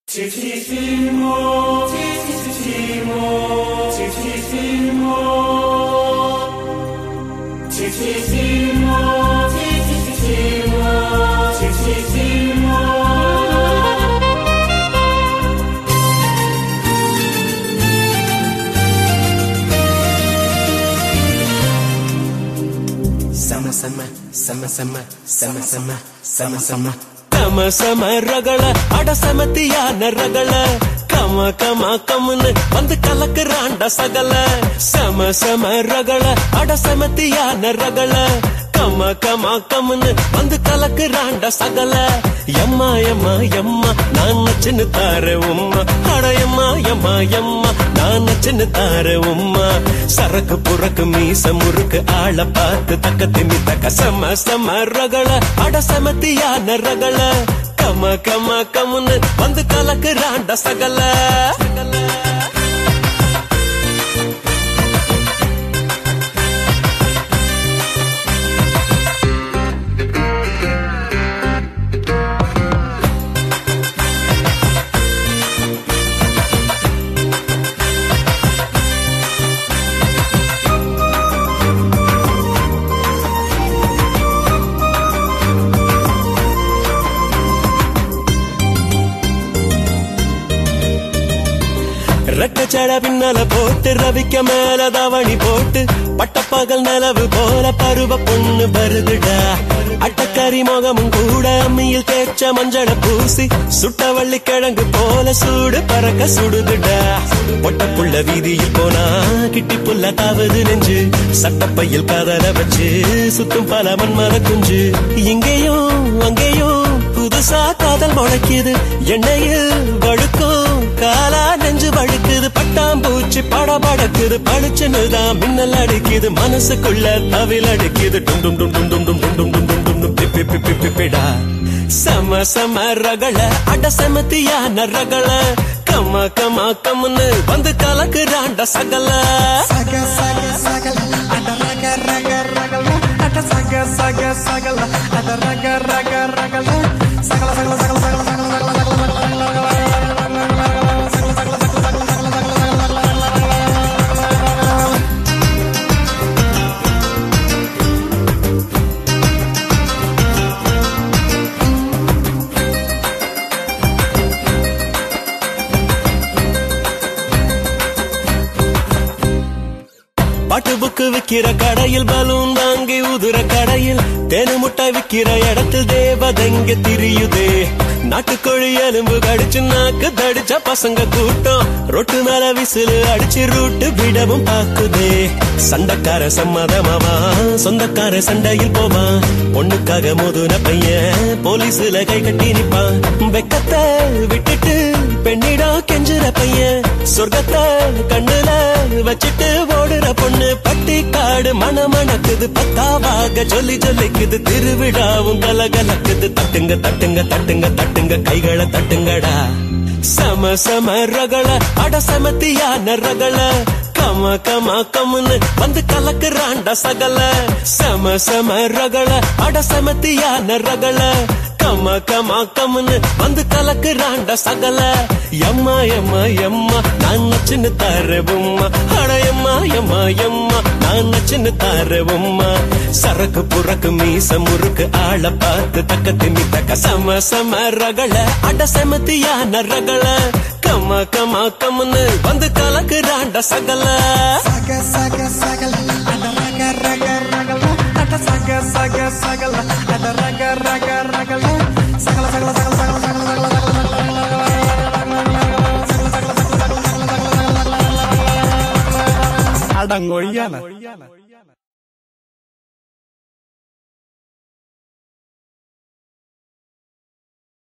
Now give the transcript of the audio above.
Titissimo, titissimo, titissimo, titissimo, titissimo, titissimo. சம சம சம சம சம சம சம சம கம சம ரகள அட சமத்தியான ரகள கம கம கம்னு வந்து கலக்குறாண்ட சகல சம சம ரகள அட சமத்தியான ரகள கம கம கம்னு வந்து கலக்குறாண்ட சகல எம்மா எம்மா எம்மா நான் சின்ன தார உம்மா அட எம்மா எம்மா எம்மா நான் சின்ன தார உம்மா சரக்கு புறக்கு மீச முறுக்கு ஆள பார்த்து தக்க திமி தக்க சம சம ரகள அட சமத்தியான ரகள கம கம கம்னு வந்து கலக்குறாண்ட சகல ரெக்கச்சட பின்னல போட்டு ரவிக்க மேல தவணி போட்டு பட்டப்பகல் நிலவு போல பருவ பொண்ணு வருதுடா அட்டக்கறி முகமும் கூட அம்மியில் தேய்ச்ச மஞ்சள பூசி சுட்ட வள்ளி கிழங்கு போல சூடு பறக்க சுடுதுடா பொட்டப்புள்ள வீதியில் போனா கிட்டி புல்ல தாவது நெஞ்சு சட்டப்பையில் கதற வச்சு சுத்தும் பல மன்மத குஞ்சு இங்கேயும் அங்கேயும் புதுசா காதல் முளைக்குது எண்ணெயில் வழுக்கும் காலா நெஞ்சு வழுக்குது பட்டாம்பூச்சி படபடக்குது பளிச்சுன்னு தான் மின்னல் அடிக்குது மனசுக்குள்ள தவில் அடிக்குது டும் டும் டும் டும் டும் டும் டும் டும் டும் டும் டும் டும் பிப்பி பிப்பி பிப்பிடா சம சம ரகள அட செமத்தியான ரகள கம கம கம்னு வந்து கலக்குறாண்ட சகல saga saga sagala ada raga raga ragala ada saga saga sagala ada raga raga ragala sagala sagala sagala sagala sagala sagala sagala பாட்டு புக்கு விக்கிற கடையில் பலூன் வாங்கி உதுற கடையில் தேனு முட்டாய் விக்கிற இடத்தில் தேவதங்க திரியுதே நாட்டுக்கோழி எலும்பு கடிச்சு நாக்கு தடிச்ச பசங்க கூட்டம் ரொட்டு மேல விசிலு அடிச்சு ரூட்டு விடவும் பாக்குதே சண்டைக்கார சம்மதமாவா சொந்தக்கார சண்டையில் போவான் பொண்ணுக்காக மோதுன பையன் போலீஸ்ல கை கட்டி நிப்பான் வெக்கத்தை விட்டுட்டு பெண்ணிடம் கெஞ்சுற பையன் சொர்க்கத்தை கண்ணுல வச்சுட்டு ஓடுற பொண்ணு பட்டி காடு மணமணக்குது பத்தாவாக சொல்லி சொல்லிக்குது திருவிழாவும் கலகலக்குது தட்டுங்க தட்டுங்க தட்டுங்க தட்டுங்க கைகளை தட்டுங்கடா சம சம ரகள அட சமத்தியான ரகள கம கம கம்னு வந்து கலக்குறாண்ட சகல சம சம ரகள அட சமத்தியான ரகள கம கம கம்னு வந்து கலக்குறாண்ட சகல எம்மா எம்மா எம்மா நான் நச்சுன்னு தரவும்மா அட எம்மா எம்மா எம்மா நான் நச்சுன்னு தரவும்மா சரக்கு புறக்கு மீச முறுக்கு ஆள பார்த்து தக்க திமி தக்க சம சம ரகள அட செமத்தியான ரகள கம கம கம்னு வந்து கலக்குறாண்ட சகல saga saga sagala ada raga raga ragala ada saga saga sagala ada raga raga ragala sagala sagala sagala sagala sagala sagala sagala അടങ്ങൊഴിയാണ്